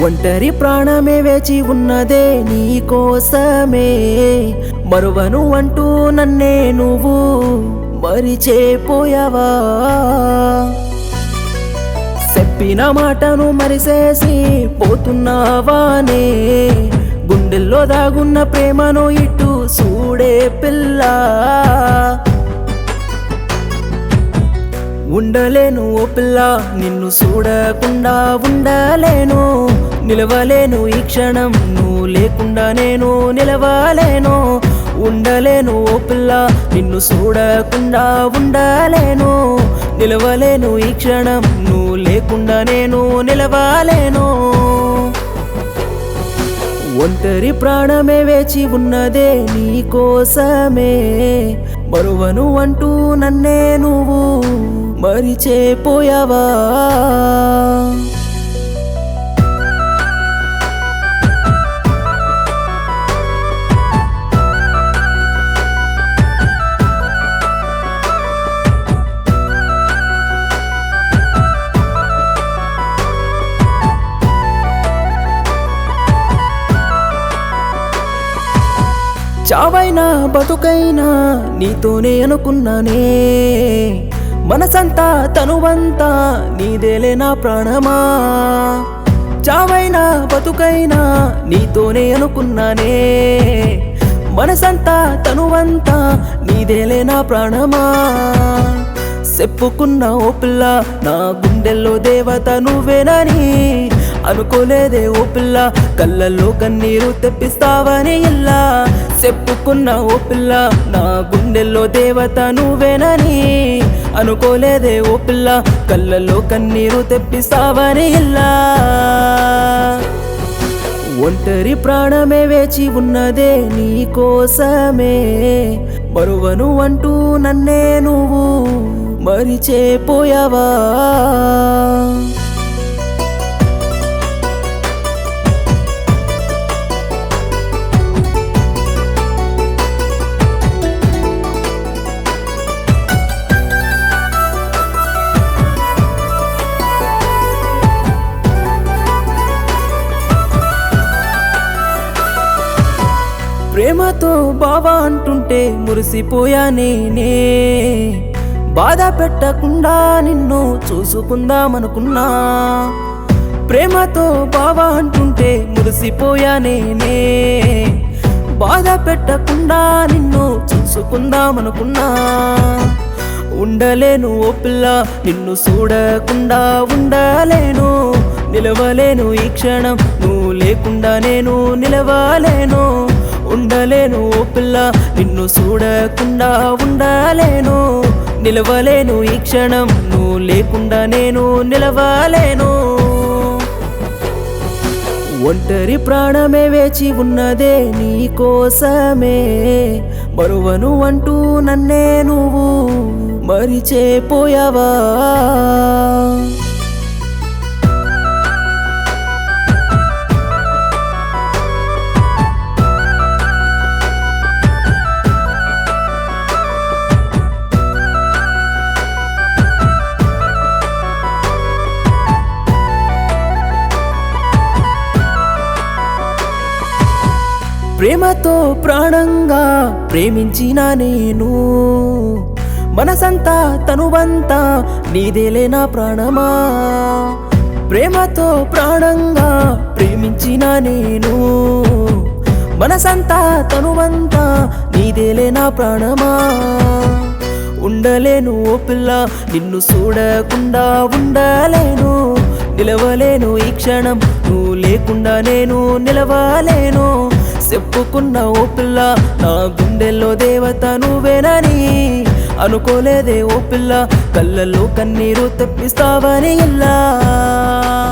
ఒంటరి ప్రాణమే వేచి ఉన్నదే నీ కోసమే మరువను అంటూ నన్నే నువ్వు మరిచేపోయావా చెప్పిన మాటను మరిసేసి పోతున్నావానే గుండెల్లో దాగున్న ప్రేమను ఇటు చూడే పిల్ల ఉండలేను ఓ పిల్ల నిన్ను చూడకుండా ఉండలేను నిలవలేను ఈ క్షణం నువ్వు లేకుండా నేను నిలవలేను ఉండలేను ఓ పిల్ల నిన్ను చూడకుండా ఉండలేను నిలవలేను ఈ క్షణం నువ్వు లేకుండా నేను నిలవలేను ఒంటరి ప్రాణమే వేచి ఉన్నదే నీ కోసమే మరువను అంటూ నన్నే నువ్వు మరిచేపోయావా చావైనా బతుకైనా నీతోనే అనుకున్నానే మనసంతా తనువంతా నీదేలే నా ప్రాణమా చావైనా బతుకైనా నీతోనే అనుకున్నానే మనసంతా తనువంతా నీదేలే నా ప్రాణమా చెప్పుకున్న ఓ పిల్ల నా గుండెల్లో దేవత నువ్వేనని అనుకోలేదే ఓ పిల్ల కళ్ళల్లో కన్నీరు తెప్పిస్తావని ఇల్లా చెప్పుకున్న ఓ పిల్ల నా గుండెల్లో దేవత నువ్వేనని అనుకోలేదే ఓ పిల్ల కళ్ళల్లో కన్నీరు తెప్పిస్తావని ఇల్లా ఒంటరి ప్రాణమే వేచి ఉన్నదే నీ కోసమే మరువను అంటూ నన్నే నువ్వు మరిచేపోయావా ప్రేమతో బావా అంటుంటే మురిసిపోయా నేనే బాధ పెట్టకుండా నిన్ను చూసుకుందామనుకున్నా ప్రేమతో బావా అంటుంటే మురిసిపోయా నేనే బాధ పెట్టకుండా నిన్ను చూసుకుందామనుకున్నా ఉండలేను ఓ పిల్ల నిన్ను చూడకుండా ఉండలేను నిలవలేను ఈ క్షణం నువ్వు లేకుండా నేను నిలవలేను ఉండలేను ఓ పిల్ల నిన్ను చూడకుండా ఉండలేను నిలవలేను ఈ క్షణం నువ్వు లేకుండా నేను నిలవలేను ఒంటరి ప్రాణమే వేచి ఉన్నదే నీ కోసమే మరువను అంటూ నన్నే నువ్వు మరిచేపోయావా ప్రేమతో ప్రాణంగా ప్రేమించిన నేను మనసంతా తనువంతా నీదేలే నా ప్రాణమా ప్రేమతో ప్రాణంగా ప్రేమించిన నేను మనసంతా తనువంతా నీదేలే నా ప్రాణమా ఉండలేను ఓ పిల్ల నిన్ను చూడకుండా ఉండలేను నిలవలేను ఈ క్షణం నువ్వు లేకుండా నేను నిలవలేను చెప్పుకున్న ఓ పిల్ల నా గుండెల్లో దేవత నువ్వేనని అనుకోలేదే ఓ పిల్ల కళ్ళల్లో కన్నీరు తెప్పిస్తావని ఇల్లా